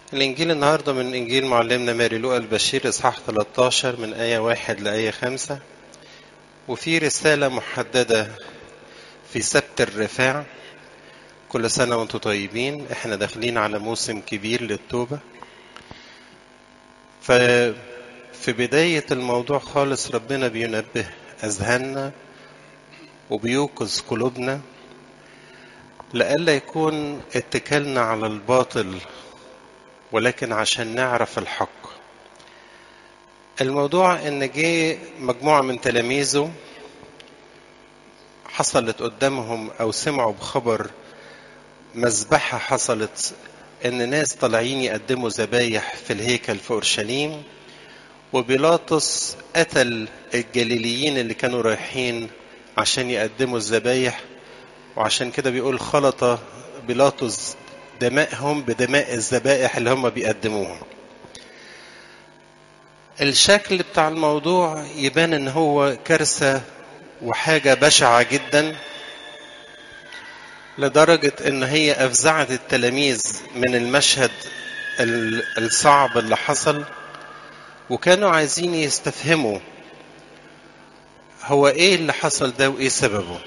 الإنجيل النهاردة من إنجيل معلمنا ماري لوقا البشير إصحاح 13 من آية واحد لآية خمسة وفي رسالة محددة في سبت الرفاع كل سنة وانتم طيبين احنا داخلين على موسم كبير للتوبة ففي بداية الموضوع خالص ربنا بينبه أذهاننا وبيوقظ قلوبنا لئلا يكون اتكالنا على الباطل ولكن عشان نعرف الحق الموضوع ان جه مجموعة من تلاميذه حصلت قدامهم او سمعوا بخبر مذبحة حصلت ان ناس طالعين يقدموا ذبايح في الهيكل في اورشليم وبيلاطس قتل الجليليين اللي كانوا رايحين عشان يقدموا الذبايح وعشان كده بيقول خلط بيلاطس دمائهم بدماء الذبائح اللي هم بيقدموها الشكل بتاع الموضوع يبان ان هو كارثة وحاجة بشعة جدا لدرجة ان هي افزعت التلاميذ من المشهد الصعب اللي حصل وكانوا عايزين يستفهموا هو ايه اللي حصل ده وايه سببه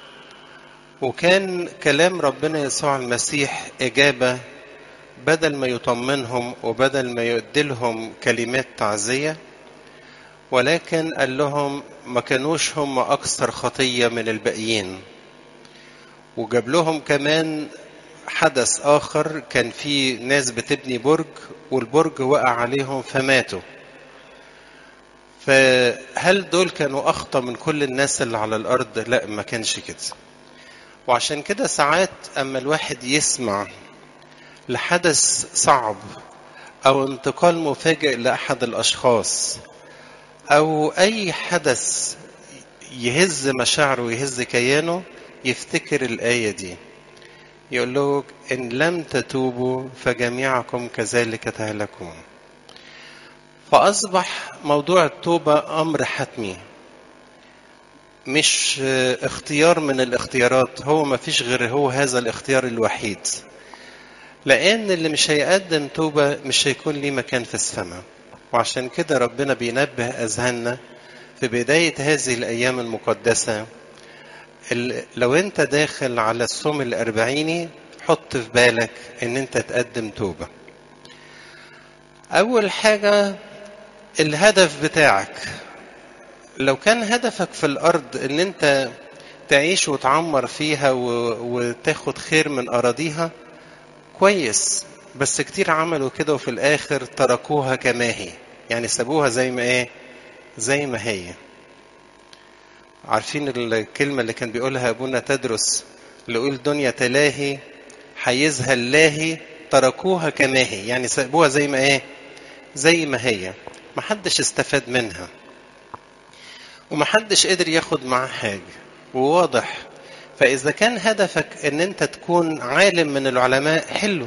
وكان كلام ربنا يسوع المسيح إجابة بدل ما يطمنهم وبدل ما يديلهم كلمات تعزية ولكن قال لهم ما كانوش هم أكثر خطية من الباقيين وجاب لهم كمان حدث آخر كان في ناس بتبني برج والبرج وقع عليهم فماتوا فهل دول كانوا أخطى من كل الناس اللي على الأرض؟ لا ما كانش كده وعشان كده ساعات اما الواحد يسمع لحدث صعب او انتقال مفاجئ لاحد الاشخاص او اي حدث يهز مشاعره ويهز كيانه يفتكر الايه دي يقول له ان لم تتوبوا فجميعكم كذلك تهلكون فاصبح موضوع التوبه امر حتمي مش اختيار من الاختيارات هو ما فيش غير هو هذا الاختيار الوحيد لان اللي مش هيقدم توبة مش هيكون ليه مكان في السماء وعشان كده ربنا بينبه اذهاننا في بداية هذه الايام المقدسة لو انت داخل على الصوم الاربعيني حط في بالك ان انت تقدم توبة اول حاجة الهدف بتاعك لو كان هدفك في الارض ان انت تعيش وتعمر فيها و... وتاخد خير من اراضيها كويس بس كتير عملوا كده وفي الاخر تركوها كما هي يعني سابوها زي ما ايه زي ما هي عارفين الكلمة اللي كان بيقولها أبونا تدرس اللي يقول دنيا تلاهي حيزها اللاهي تركوها كما هي يعني سابوها زي ما ايه زي ما هي محدش استفاد منها ومحدش قدر ياخد معاه حاجة وواضح فإذا كان هدفك إن أنت تكون عالم من العلماء حلو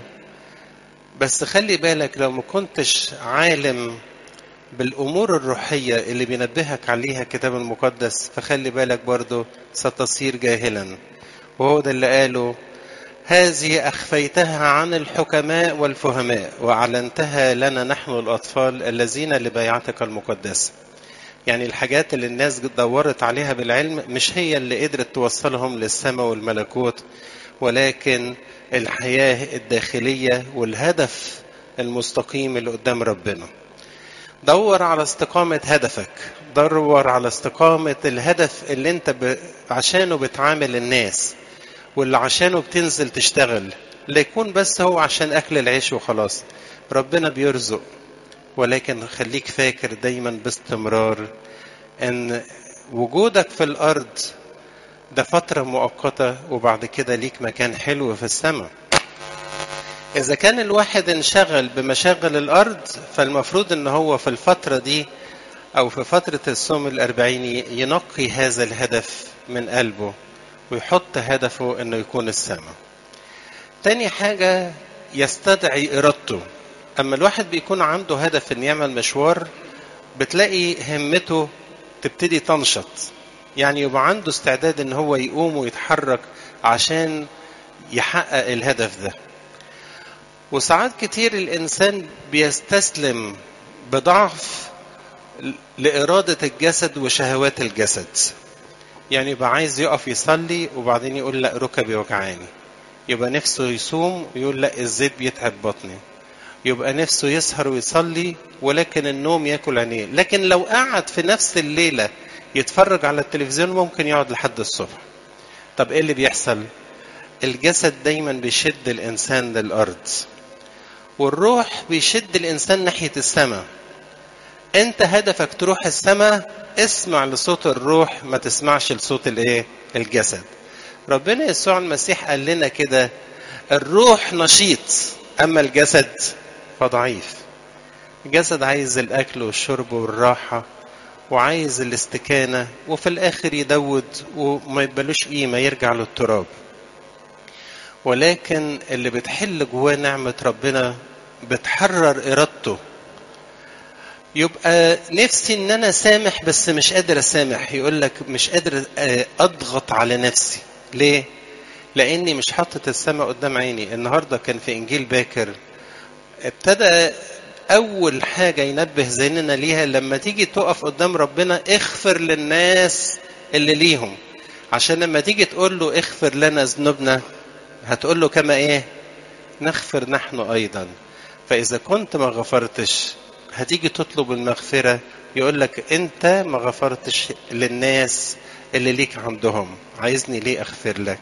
بس خلي بالك لو ما كنتش عالم بالأمور الروحية اللي بينبهك عليها الكتاب المقدس فخلي بالك برضو ستصير جاهلا وهو ده اللي قاله هذه أخفيتها عن الحكماء والفهماء وأعلنتها لنا نحن الأطفال الذين لبيعتك المقدسة يعني الحاجات اللي الناس دورت عليها بالعلم مش هي اللي قدرت توصلهم للسماء والملكوت ولكن الحياة الداخلية والهدف المستقيم اللي قدام ربنا دور على استقامة هدفك دور على استقامة الهدف اللي انت ب... عشانه بتعامل الناس واللي عشانه بتنزل تشتغل لا يكون بس هو عشان أكل العيش وخلاص ربنا بيرزق ولكن خليك فاكر دايما باستمرار ان وجودك في الارض ده فترة مؤقتة وبعد كده ليك مكان حلو في السماء إذا كان الواحد انشغل بمشاغل الأرض فالمفروض إن هو في الفترة دي أو في فترة الصوم الأربعيني ينقي هذا الهدف من قلبه ويحط هدفه إنه يكون السماء. تاني حاجة يستدعي إرادته اما الواحد بيكون عنده هدف ان يعمل مشوار بتلاقي همته تبتدي تنشط يعني يبقى عنده استعداد ان هو يقوم ويتحرك عشان يحقق الهدف ده وساعات كتير الإنسان بيستسلم بضعف لإرادة الجسد وشهوات الجسد يعني يبقى عايز يقف يصلي وبعدين يقول لا ركبي وجعاني يبقى نفسه يصوم ويقول لا الزيت بيتعب بطني يبقى نفسه يسهر ويصلي ولكن النوم ياكل عينيه لكن لو قعد في نفس الليلة يتفرج على التلفزيون ممكن يقعد لحد الصبح طب ايه اللي بيحصل الجسد دايما بيشد الانسان للارض والروح بيشد الانسان ناحيه السماء انت هدفك تروح السماء اسمع لصوت الروح ما تسمعش لصوت الايه الجسد ربنا يسوع المسيح قال لنا كده الروح نشيط اما الجسد فضعيف الجسد عايز الاكل والشرب والراحه وعايز الاستكانه وفي الاخر يدود وما يبقالوش قيمه يرجع للتراب ولكن اللي بتحل جواه نعمه ربنا بتحرر ارادته يبقى نفسي ان انا سامح بس مش قادر اسامح يقول لك مش قادر اضغط على نفسي ليه لاني مش حاطط السماء قدام عيني النهارده كان في انجيل باكر ابتدى اول حاجه ينبه ذهننا ليها لما تيجي تقف قدام ربنا اغفر للناس اللي ليهم عشان لما تيجي تقول له اغفر لنا ذنوبنا هتقول له كما ايه نغفر نحن ايضا فاذا كنت ما غفرتش هتيجي تطلب المغفرة يقول لك أنت ما غفرتش للناس اللي ليك عندهم عايزني ليه أغفر لك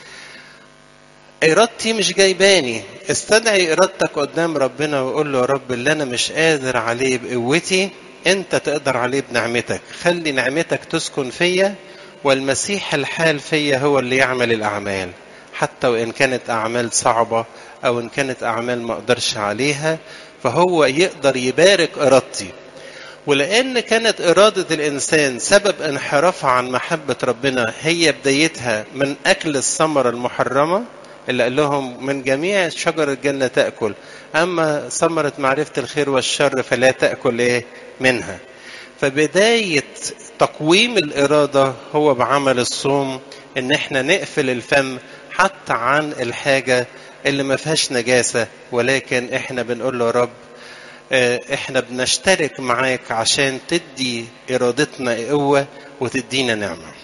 إرادتي مش جايباني استدعي إرادتك قدام ربنا وقول له يا رب اللي أنا مش قادر عليه بقوتي أنت تقدر عليه بنعمتك خلي نعمتك تسكن فيا والمسيح الحال فيا هو اللي يعمل الأعمال حتى وإن كانت أعمال صعبة أو إن كانت أعمال ما أقدرش عليها فهو يقدر يبارك إرادتي ولأن كانت إرادة الإنسان سبب انحرافها عن محبة ربنا هي بدايتها من أكل الثمرة المحرمة اللي قال لهم من جميع شجر الجنة تأكل أما ثمرة معرفة الخير والشر فلا تأكل إيه منها فبداية تقويم الإرادة هو بعمل الصوم إن إحنا نقفل الفم حتى عن الحاجة اللي ما فيهاش نجاسة ولكن إحنا بنقول له يا رب إحنا بنشترك معاك عشان تدي إرادتنا قوة وتدينا نعمة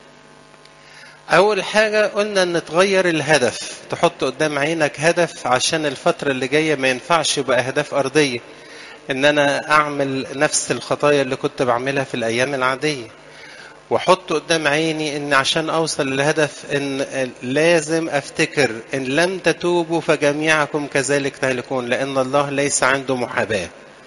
أول حاجة قلنا إن تغير الهدف تحط قدام عينك هدف عشان الفترة اللي جاية ما ينفعش يبقى أهداف أرضية إن أنا أعمل نفس الخطايا اللي كنت بعملها في الأيام العادية واحط قدام عيني ان عشان اوصل للهدف ان لازم افتكر ان لم تتوبوا فجميعكم كذلك تهلكون لان الله ليس عنده محاباه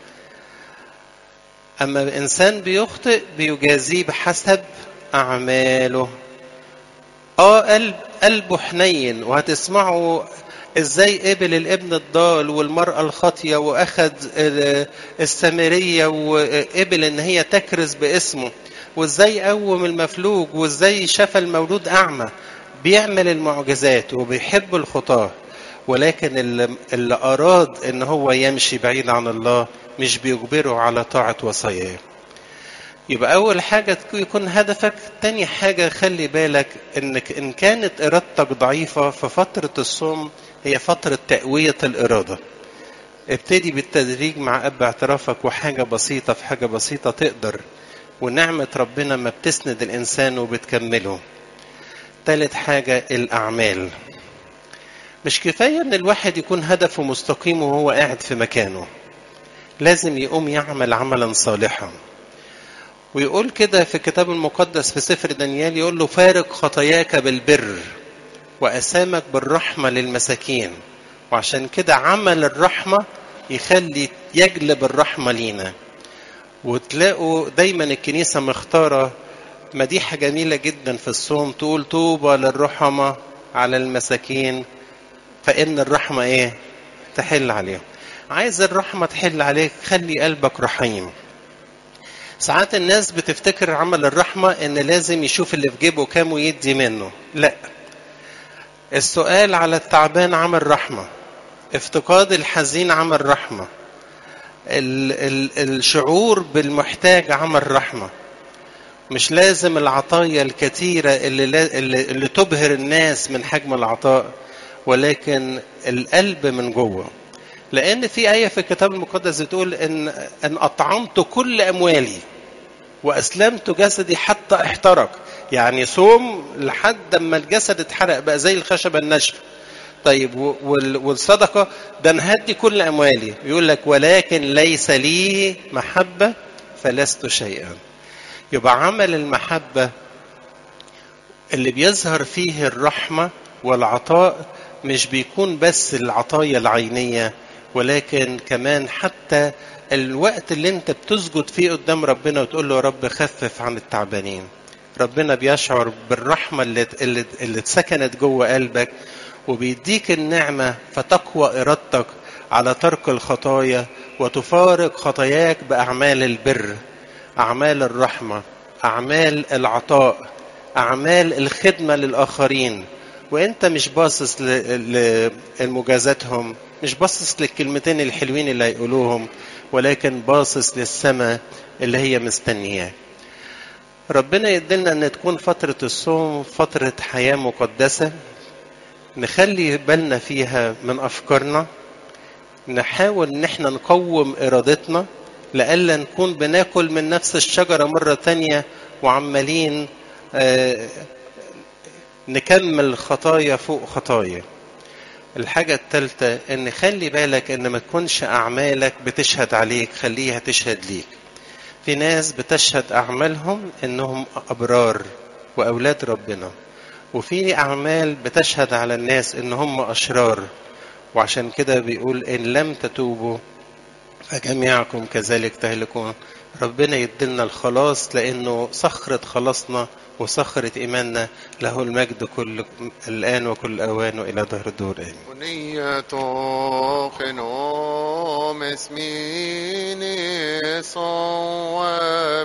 اما الانسان بيخطئ بيجازيه بحسب اعماله اه قلب قلبه حنين وهتسمعوا ازاي قبل الابن الضال والمرأة الخاطية واخد السامرية وقبل ان هي تكرز باسمه وازاي قوم المفلوج وازاي شفى المولود اعمى بيعمل المعجزات وبيحب الخطاه ولكن اللي, اللي اراد ان هو يمشي بعيد عن الله مش بيجبره على طاعه وصاياه يبقى اول حاجه يكون هدفك تاني حاجه خلي بالك انك ان كانت ارادتك ضعيفه ففتره الصوم هي فتره تقويه الاراده ابتدي بالتدريج مع اب اعترافك وحاجه بسيطه في حاجه بسيطه تقدر ونعمة ربنا ما بتسند الإنسان وبتكمله تالت حاجة الأعمال مش كفاية إن الواحد يكون هدفه مستقيم وهو قاعد في مكانه لازم يقوم يعمل عملا صالحا ويقول كده في الكتاب المقدس في سفر دانيال يقول له فارق خطاياك بالبر وأسامك بالرحمة للمساكين وعشان كده عمل الرحمة يخلي يجلب الرحمة لينا وتلاقوا دايما الكنيسة مختارة مديحة جميلة جدا في الصوم تقول طوبى للرحمة على المساكين فإن الرحمة إيه؟ تحل عليهم. عايز الرحمة تحل عليك خلي قلبك رحيم. ساعات الناس بتفتكر عمل الرحمة إن لازم يشوف اللي في جيبه كام ويدي منه. لا. السؤال على التعبان عمل رحمة. افتقاد الحزين عمل رحمه ال ال الشعور بالمحتاج عمل رحمة مش لازم العطايا الكثيرة اللي, اللي, اللي تبهر الناس من حجم العطاء ولكن القلب من جوه لان في ايه في الكتاب المقدس بتقول ان ان اطعمت كل اموالي واسلمت جسدي حتى احترق يعني صوم لحد ما الجسد اتحرق بقى زي الخشبه الناشفه طيب وال- والصدقه ده انا هدي كل اموالي يقول لك ولكن ليس لي محبه فلست شيئا يبقى عمل المحبه اللي بيظهر فيه الرحمه والعطاء مش بيكون بس العطايا العينيه ولكن كمان حتى الوقت اللي انت بتسجد فيه قدام ربنا وتقول له يا رب خفف عن التعبانين ربنا بيشعر بالرحمة اللي, اللي, اللي اتسكنت جوه قلبك وبيديك النعمة فتقوى إرادتك على ترك الخطايا وتفارق خطاياك بأعمال البر أعمال الرحمة أعمال العطاء أعمال الخدمة للآخرين وانت مش باصص ل- لمجازاتهم مش باصص للكلمتين الحلوين اللي هيقولوهم ولكن باصص للسماء اللي هي مستنياه ربنا يدلنا ان تكون فترة الصوم فترة حياة مقدسة نخلي بالنا فيها من افكارنا نحاول ان احنا نقوم ارادتنا لئلا نكون بناكل من نفس الشجرة مرة تانية وعمالين آه، نكمل خطايا فوق خطايا الحاجة الثالثة ان خلي بالك ان ما تكونش اعمالك بتشهد عليك خليها تشهد ليك في ناس بتشهد اعمالهم انهم ابرار واولاد ربنا وفي اعمال بتشهد على الناس ان هم اشرار وعشان كده بيقول ان لم تتوبوا فجميعكم كذلك تهلكون ربنا يدلنا الخلاص لانه صخرة خلاصنا وصخرة ايماننا له المجد كل الان وكل اوان والى ظهر الدور امين ونية خنوم اسميني صواب